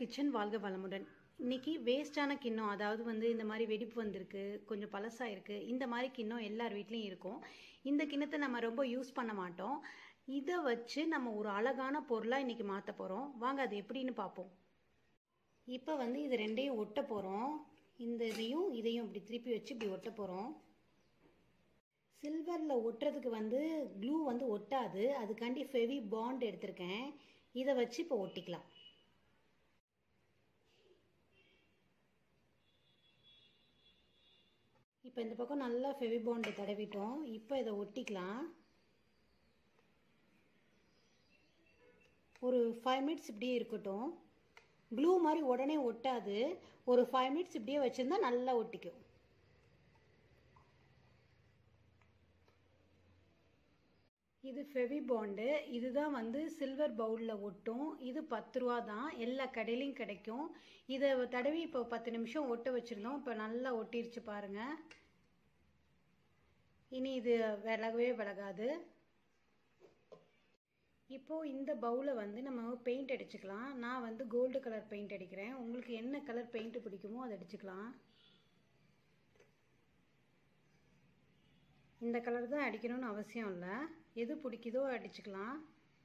kitchen வாழ்க வளமுடன் இன்னைக்கு வேஸ்டான கிண்ணம் அதாவது வந்து இந்த மாதிரி வெடிப்பு வந்திருக்கு கொஞ்சம் பழசா இருக்கு இந்த மாதிரி கிண்ணம் எல்லார் வீட்லேயும் இருக்கும் இந்த கிண்ணத்தை நம்ம ரொம்ப யூஸ் பண்ண மாட்டோம் இதை வச்சு நம்ம ஒரு அழகான பொருளாக இன்னைக்கு மாற்ற போகிறோம் வாங்க அது எப்படின்னு பார்ப்போம் இப்போ வந்து இது ரெண்டையும் ஒட்ட போகிறோம் இந்த இதையும் இதையும் இப்படி திருப்பி வச்சு இப்படி ஒட்ட போகிறோம் சில்வரில் ஒட்டுறதுக்கு வந்து க்ளூ வந்து ஒட்டாது அதுக்காண்டி ஃபெவி பாண்ட் எடுத்திருக்கேன் இதை வச்சு இப்போ ஒட்டிக்கலாம் இப்போ இந்த பக்கம் நல்லா ஃபெவி பாண்டு தடவிட்டோம் இப்போ இதை ஒட்டிக்கலாம் ஒரு ஃபைவ் மினிட்ஸ் இப்படியே இருக்கட்டும் க்ளூ மாதிரி உடனே ஒட்டாது ஒரு ஃபைவ் மினிட்ஸ் இப்படியே வச்சுருந்தா நல்லா ஒட்டிக்கும் இது ஃபெவி பாண்டு இதுதான் வந்து சில்வர் பவுலில் ஒட்டும் இது பத்து ரூபா தான் எல்லா கடையிலையும் கிடைக்கும் இதை தடவி இப்போ பத்து நிமிஷம் ஒட்ட வச்சுருந்தோம் இப்போ நல்லா ஒட்டிருச்சு பாருங்க இனி இது விலகவே விலகாது இப்போது இந்த பவுலை வந்து நம்ம பெயிண்ட் அடிச்சுக்கலாம் நான் வந்து கோல்டு கலர் பெயிண்ட் அடிக்கிறேன் உங்களுக்கு என்ன கலர் பெயிண்ட் பிடிக்குமோ அதை அடிச்சுக்கலாம் இந்த கலர் தான் அடிக்கணும்னு அவசியம் இல்லை எது பிடிக்குதோ அடிச்சுக்கலாம்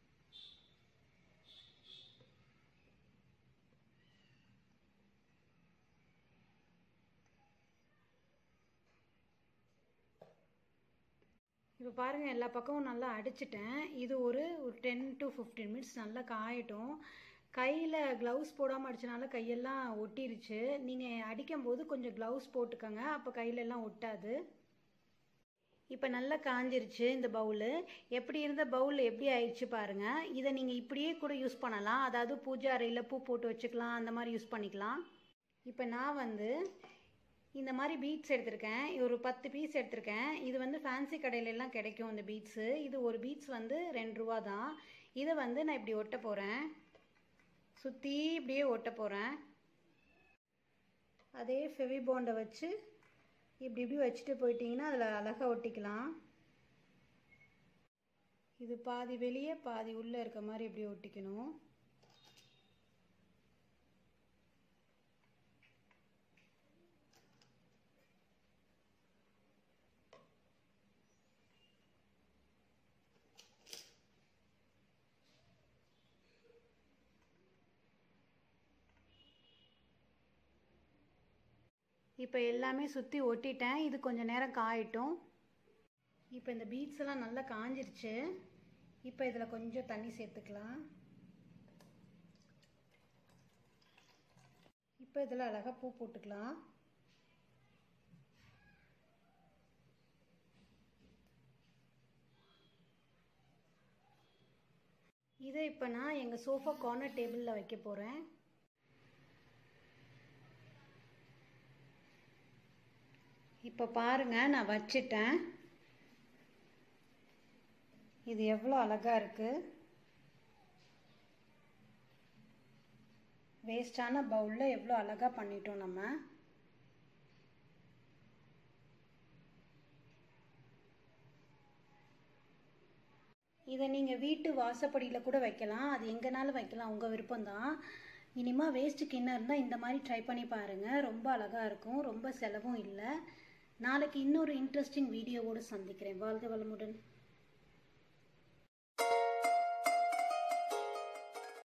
இப்போ பாருங்கள் எல்லா பக்கமும் நல்லா அடிச்சிட்டேன் இது ஒரு ஒரு டென் டு ஃபிஃப்டீன் மினிட்ஸ் நல்லா காயட்டும் கையில் க்ளவுஸ் போடாமல் அடித்தனால கையெல்லாம் ஒட்டிருச்சு நீங்கள் அடிக்கும்போது கொஞ்சம் க்ளவுஸ் போட்டுக்கோங்க அப்போ கையிலெல்லாம் ஒட்டாது இப்போ நல்லா காஞ்சிருச்சு இந்த பவுலு எப்படி இருந்த பவுல் எப்படி ஆயிடுச்சு பாருங்கள் இதை நீங்கள் இப்படியே கூட யூஸ் பண்ணலாம் அதாவது பூஜை அறையில் பூ போட்டு வச்சுக்கலாம் அந்த மாதிரி யூஸ் பண்ணிக்கலாம் இப்போ நான் வந்து இந்த மாதிரி பீட்ஸ் எடுத்திருக்கேன் ஒரு பத்து பீஸ் எடுத்திருக்கேன் இது வந்து ஃபேன்சி கடையிலெல்லாம் கிடைக்கும் இந்த பீட்ஸு இது ஒரு பீட்ஸ் வந்து ரெண்டு ரூபா தான் இதை வந்து நான் இப்படி ஒட்ட போகிறேன் சுற்றி இப்படியே ஒட்ட போகிறேன் அதே ஃபெவி பாண்டை வச்சு இப்படி இப்படி வச்சுட்டு போயிட்டீங்கன்னா அதில் அழகாக ஒட்டிக்கலாம் இது பாதி வெளியே பாதி உள்ளே இருக்க மாதிரி இப்படி ஒட்டிக்கணும் இப்போ எல்லாமே சுற்றி ஒட்டிட்டேன் இது கொஞ்சம் நேரம் காயட்டும் இப்போ இந்த பீட்ஸ் எல்லாம் நல்லா காஞ்சிருச்சு இப்போ இதில் கொஞ்சம் தண்ணி சேர்த்துக்கலாம் இப்போ இதில் அழகாக பூ போட்டுக்கலாம் இதை இப்போ நான் எங்கள் சோஃபா கார்னர் டேபிளில் வைக்க போகிறேன் இப்போ பாருங்க நான் வச்சிட்டேன் இது எவ்வளோ அழகா இருக்கு வேஸ்டான பவுலில் எவ்வளோ அழகாக பண்ணிட்டோம் நம்ம இதை நீங்கள் வீட்டு வாசப்படியில் கூட வைக்கலாம் அது எங்கேனாலும் வைக்கலாம் உங்கள் விருப்பம்தான் இனிமா வேஸ்ட்டு கிண்ணம் இருந்தால் இந்த மாதிரி ட்ரை பண்ணி பாருங்கள் ரொம்ப அழகாக இருக்கும் ரொம்ப செலவும் இல்லை நாளைக்கு இன்னொரு இன்ட்ரெஸ்டிங் வீடியோவோடு சந்திக்கிறேன் வாழ்க வளமுடன்